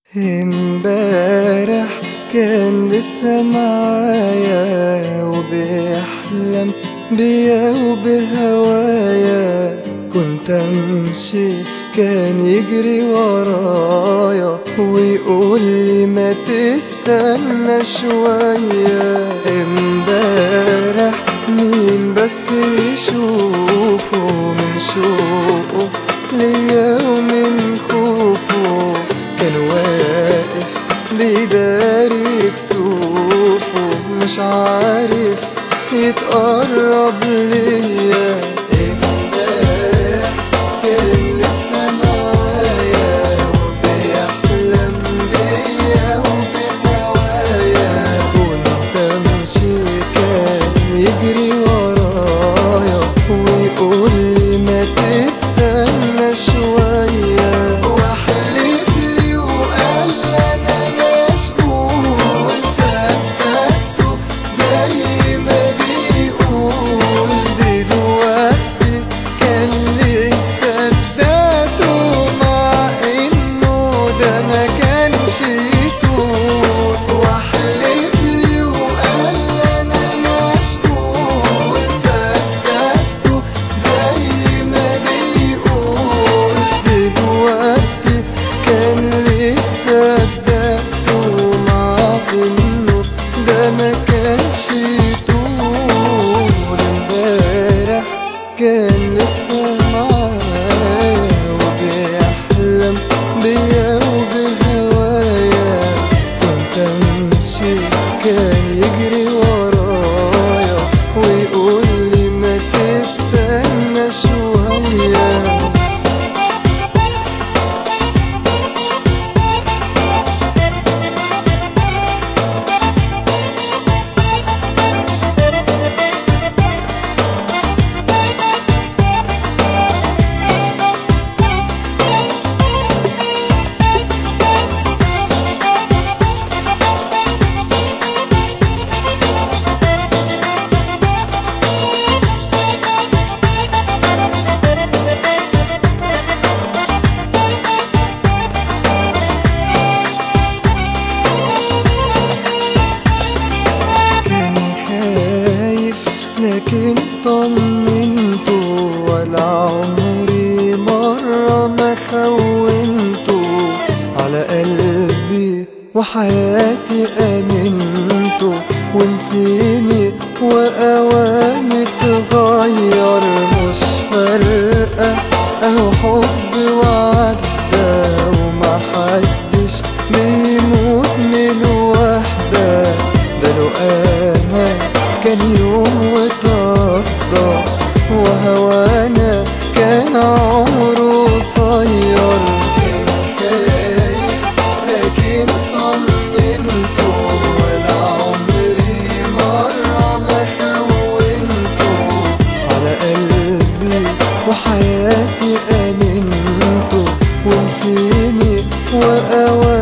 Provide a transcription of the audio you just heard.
امبارح كان لسه معايا وبيحلم بيا وبهوايا كنت امشي كان يجري ورايا ويقول لي ما تستنى شوية امبارح مين بس يشوفه من شوقه ليا ومن خوفه كان واقف بيداري كسوفه مش عارف يتقرب ليا امبارح كان لسه معايا وبيحلم بيا وبهوايا كنت امشي كان يجري ورايا ويقول لي ما تستنى شوية واحلف لي وقال انا مشغول صدقته زي ما بيقول دلوقتي كان ليه صدقته مع انه ده ما كانش يطول واحلف لي وقال انا مشغول صدقته زي ما بيقول دلوقتي كان ليه صدقته مع انه ده ما كانش يطول امبارح كان لسه معايا وبيحلم بيا وبهوايا كنت امشي كان يجري ورايا ويقول لي ما تستنى شويه كان خايف لكن طمنته ولا عمري مرة ما خونته على قلبي وحياتي أمنته ونسيني وأوامي تغير مش فارقة أهو حب وعدى وما حدش بيموت من وحدة ده لو أنا كان يوم وترضى وهوانا كان عمره قصير كان خايف لكن طمنته ولا عمري مرة ما خونته على قلبي وحياتي أمنته ونسيني وأواني